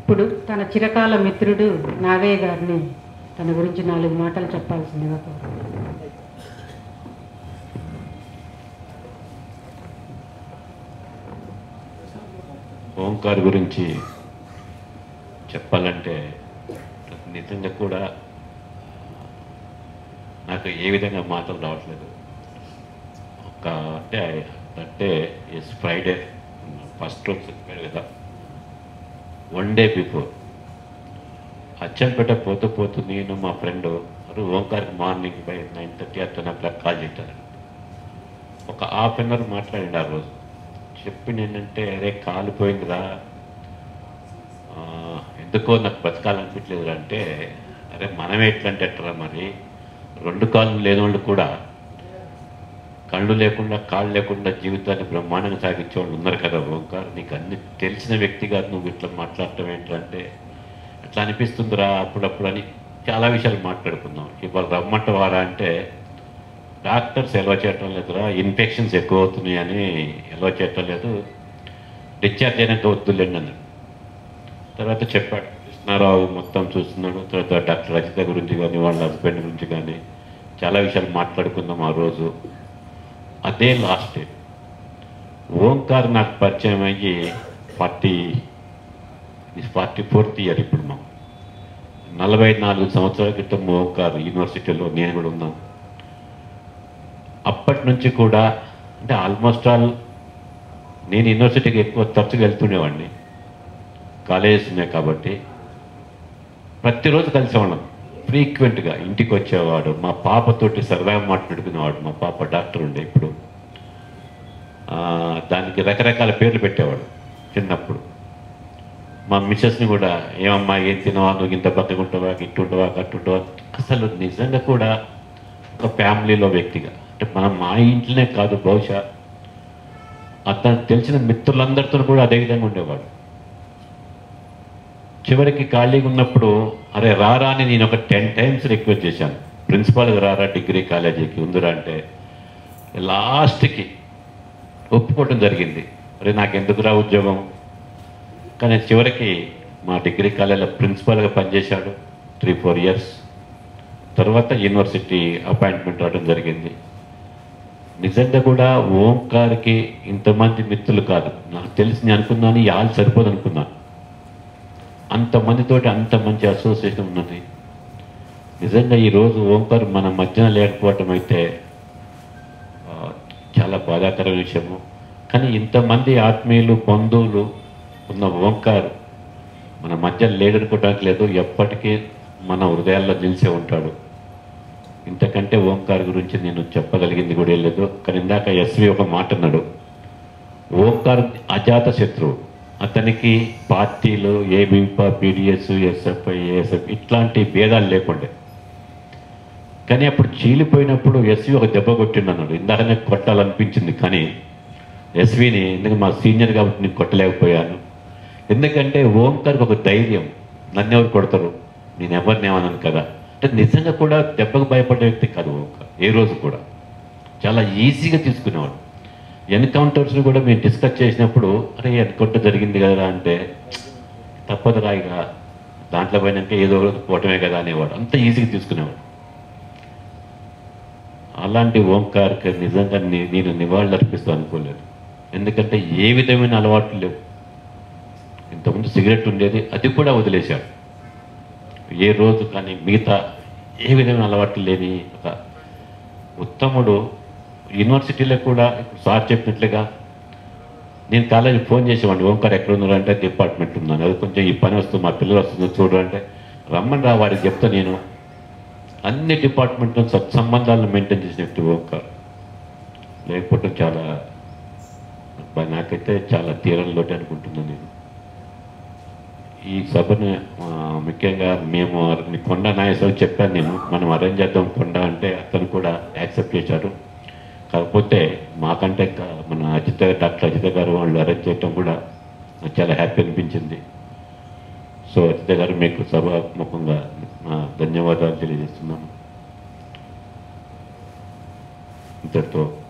ఇప్పుడు తన చిరకాల మిత్రుడు నాగయ్య గారిని తన గురించి నాలుగు మాటలు చెప్పాల్సిందిగా కోరుతున్నాను. ఓంకార్ గురించి చెప్పాలంటే నిజంగా కూడా నాకు ఏ విధంగా మాటలు రావట్లేదు ఒక అంటే అంటే ఎస్ ఫ్రైడే ఫస్ట్ రోజు చెప్పారు కదా వన్ డే బిఫోర్ అచ్చంపేట పోతూ పోతూ నేను మా ఫ్రెండ్ ఓంకార్కి మార్నింగ్ బై నైన్ థర్టీ ఆ టెన్ ఓ క్లాక్ కాల్ చేశారు ఒక హాఫ్ అన్ అవర్ మాట్లాడిండు ఆ రోజు చెప్పింది ఏంటంటే అరే కాలిపోయిందిరా ఆ, ఎందుకో నాకు బతకాలనిపించలేదు అంటే అరే మనం ఎట్లంటే ఎట్రా మరి రెండు కాళ్ళు లేని వాళ్ళు కూడా కళ్ళు లేకుండా కాళ్ళు లేకుండా జీవితాన్ని బ్రహ్మాండంగా సాగించే వాళ్ళు ఉన్నారు కదా ఓంకార్ నీకు అన్ని తెలిసిన వ్యక్తిగా నువ్వు ఇట్లా మాట్లాడటం ఏంటంటే అట్లా అనిపిస్తుందిరా అప్పుడప్పుడు అని చాలా విషయాలు మాట్లాడుకుందాం ఇవాళ రమ్మంట వారా అంటే డాక్టర్స్ ఎలవ చేయటం లేదురా ఇన్ఫెక్షన్స్ ఎక్కువ అవుతున్నాయి అని ఎలవ చేయటం లేదు డిశ్చార్జ్ అయినాక వద్దులేండి అన్నాడు తర్వాత చెప్పాడు కృష్ణారావు మొత్తం చూస్తున్నాడు తర్వాత డాక్టర్ రజిత గురించి కానీ వాళ్ళ హస్బెండ్ గురించి కానీ చాలా విషయాలు మాట్లాడుకుందాం ఆ రోజు అదే లాస్ట్ డే ఓంకార్ నాకు పరిచయం అయ్యి ఫార్టీ ఫార్టీ ఫోర్త్ ఇయర్ ఇప్పుడు మాకు నలభై నాలుగు సంవత్సరాల క్రితం ఓంకార్ యూనివర్సిటీలో నేను కూడా ఉన్నాను అప్పటి నుంచి కూడా అంటే ఆల్మోస్ట్ ఆల్ నేను యూనివర్సిటీకి ఎక్కువ తరచుగా వెళ్తుండేవాడిని కాలేజెస్ ఉన్నాయి కాబట్టి ప్రతిరోజు కలిసేవాళ్ళం ఫ్రీక్వెంట్గా ఇంటికి వచ్చేవాడు మా పాపతోటి సరదాగా మాట్లాడుకునేవాడు మా పాప డాక్టర్ ఉండే ఇప్పుడు ఆ, దానికి రకరకాల పేర్లు పెట్టేవాడు చిన్నప్పుడు మా మిస్సెస్ని కూడా ఏమమ్మా ఏం తినవా నువ్వు ఇంత బతుకుంటావా ఇట్టుంటావా కట్టుంటావా అసలు నిజంగా కూడా ఒక ఫ్యామిలీలో వ్యక్తిగా అంటే మనం మా ఇంట్లోనే కాదు బహుశా అతను తెలిసిన మిత్రులందరితో కూడా అదే విధంగా ఉండేవాడు చివరికి ఖాళీగా ఉన్నప్పుడు అరే రారా అని నేను ఒక టెన్ టైమ్స్ రిక్వెస్ట్ చేశాను ప్రిన్సిపాల్కి రారా డిగ్రీ కాలేజీకి ఉందిరా అంటే లాస్ట్కి ఒప్పుకోవడం జరిగింది అరే నాకు ఎందుకురా ఉద్యోగం కానీ చివరికి మా డిగ్రీ కాలేజీలో ప్రిన్సిపాల్గా పనిచేశాడు త్రీ ఫోర్ ఇయర్స్ తర్వాత యూనివర్సిటీ అపాయింట్మెంట్ రావడం జరిగింది నిజంగా కూడా ఓంకార్కి ఇంతమంది మిత్రులు కాదు నాకు తెలిసి నేను అనుకున్నాను ఈ ఆలు సరిపోదు అనుకున్నాను అంతమందితోటి అంత మంచి అసోసియేషన్ ఉన్నది నిజంగా ఈరోజు ఓంకార్ మన మధ్యన లేకపోవటం అయితే ఆ, చాలా బాధాకర విషయము కానీ ఇంతమంది ఆత్మీయులు బంధువులు ఉన్న ఓంకార్ మన మధ్య లేడనుకోవడానికి లేదు ఎప్పటికీ మన హృదయాల్లో నిలిచే ఉంటాడు ఇంతకంటే ఓంకార్ గురించి నేను చెప్పగలిగింది కూడా ఏం లేదు కానీ ఇందాక ఎస్వి ఒక మాట అన్నాడు ఓంకార్ అజాత శత్రువు అతనికి పార్టీలు ఏబీపా పీడిఎస్ ఎస్ఎఫ్ఐ ఏఎస్ఎఫ్ ఇట్లాంటి భేదాలు లేకుండే కానీ అప్పుడు చీలిపోయినప్పుడు ఎస్వి ఒక దెబ్బ కొట్టిండు అన్నాడు ఇందాకనే కొట్టాలనిపించింది కానీ ఎస్విని ఎందుకంటే మా సీనియర్ కాబట్టి నేను కొట్టలేకపోయాను ఎందుకంటే ఓంకార్కి ఒక ధైర్యం నన్ను ఎవరు కొడతారు నేను ఎవరిని ఏమన్నాను కదా అంటే నిజంగా కూడా దెబ్బకు భయపడే వ్యక్తి కాదు ఓంకార్ ఏ రోజు కూడా చాలా ఈజీగా తీసుకునేవాడు ఎన్కౌంటర్స్ని కూడా మేము డిస్కస్ చేసినప్పుడు అరే ఎన్కౌంటర్ జరిగింది కదా అంటే తప్పదు రాయిక దాంట్లో పోయినాక ఏదో ఒక రోజు పోవటమే కదా అనేవాడు అంత ఈజీగా తీసుకునేవాడు అలాంటి ఓంకార్కి నిజంగా నే- నేను నివాళులు అర్పిస్తూ అనుకోలేదు ఎందుకంటే ఏ విధమైన అలవాట్లు లేవు ఇంతకుముందు సిగరెట్ ఉండేది అది కూడా వదిలేశాడు ఏ రోజు కానీ మిగతా ఏ విధమైన అలవాట్లు లేని ఒక ఉత్తముడు యూనివర్సిటీలో కూడా ఇప్పుడు సార్ చెప్పినట్లుగా నేను కాలేజీ ఫోన్ చేసేవాడిని ఓంకార్ ఎక్కడ ఉన్నారు అంటే డిపార్ట్మెంట్ ఉన్నాను అది కొంచెం ఈ పని వస్తుంది మా పిల్లలు వస్తుంది చూడు అంటే రమ్మని రా వాడికి చెప్తా నేను అన్ని డిపార్ట్మెంట్లో సత్సంబంధాలను మెయింటైన్ చేసిన వ్యక్తి ఓంకార్ లేకపోతే చాలా బా- నాకైతే చాలా తీరంలోటి అనుకుంటున్నాను నేను ఈ సభను ఆ, ముఖ్యంగా మేము వారిని కొండ నాగేశ్వరం చెప్పాను నేను మనం అరేంజ్ చేద్దాం కొండ అంటే అతను కూడా యాక్సెప్ట్ చేశారు కాకపోతే మాకంటే ఇంకా మన అజిత డాక్టర్ అజిత గారు వాళ్ళు అరేంజ్ చేయటం కూడా నాకు చాలా హ్యాపీ అనిపించింది సో అజిత గారు మీకు సభాముఖంగా నా ధన్యవాదాలు తెలియజేస్తున్నాను ఇంతటితో